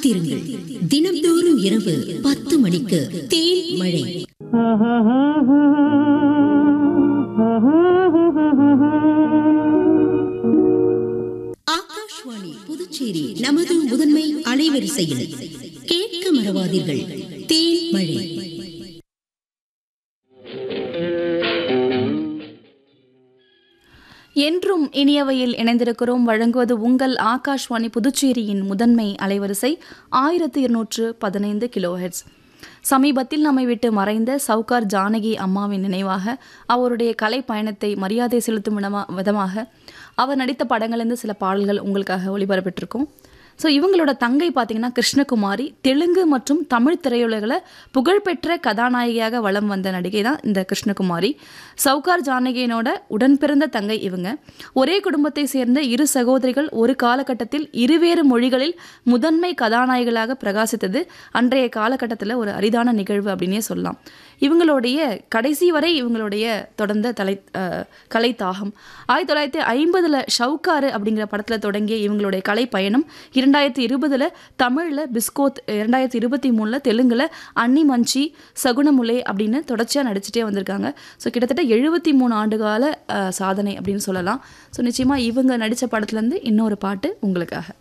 காத்திருங்கள் தினம்தோறும் இரவு பத்து மணிக்கு தேன் மழை ஆகாஷ்வாணி புதுச்சேரி நமது முதன்மை அலைவரிசையில் கேட்க மறவாதீர்கள் தேன் மழை என்றும் இனியவையில் இணைந்திருக்கிறோம் வழங்குவது உங்கள் ஆகாஷ்வாணி புதுச்சேரியின் முதன்மை அலைவரிசை ஆயிரத்து இருநூற்று பதினைந்து கிலோஹெட்ஸ் சமீபத்தில் நம்மை விட்டு மறைந்த சவுகார் ஜானகி அம்மாவின் நினைவாக அவருடைய கலை பயணத்தை மரியாதை செலுத்தும் விதமா விதமாக அவர் நடித்த படங்கள்லேருந்து சில பாடல்கள் உங்களுக்காக ஒளிபரப்பிட்டிருக்கோம் ஸோ இவங்களோட தங்கை பார்த்தீங்கன்னா கிருஷ்ணகுமாரி தெலுங்கு மற்றும் தமிழ் திரையுலகில் புகழ்பெற்ற கதாநாயகியாக வலம் வந்த நடிகை தான் இந்த கிருஷ்ணகுமாரி சவுகார் ஜானகியனோட உடன் பிறந்த தங்கை இவங்க ஒரே குடும்பத்தை சேர்ந்த இரு சகோதரிகள் ஒரு காலகட்டத்தில் இருவேறு மொழிகளில் முதன்மை கதாநாயகிகளாக பிரகாசித்தது அன்றைய காலகட்டத்தில் ஒரு அரிதான நிகழ்வு அப்படின்னே சொல்லலாம் இவங்களுடைய கடைசி வரை இவங்களுடைய தொடர்ந்த தலை அஹ், கலை தாகம் ஆயிரத்தி தொள்ளாயிரத்தி ஐம்பதில் ஷவுக்காரு அப்படிங்கிற படத்தில் தொடங்கிய இவங்களுடைய கலை பயணம் இரண்டாயிரத்தி இருபதில் தமிழில் பிஸ்கோத் இரண்டாயிரத்தி இருபத்தி மூணில் தெலுங்கில் அன்னி மஞ்சி சகுனமுலே அப்படின்னு தொடர்ச்சியாக நடிச்சிட்டே வந்திருக்காங்க ஸோ கிட்டத்தட்ட எழுபத்தி மூணு ஆண்டுகால அஹ், சாதனை அப்படின்னு சொல்லலாம் ஸோ நிச்சயமாக இவங்க நடித்த படத்துலேருந்து இன்னொரு பாட்டு உங்களுக்காக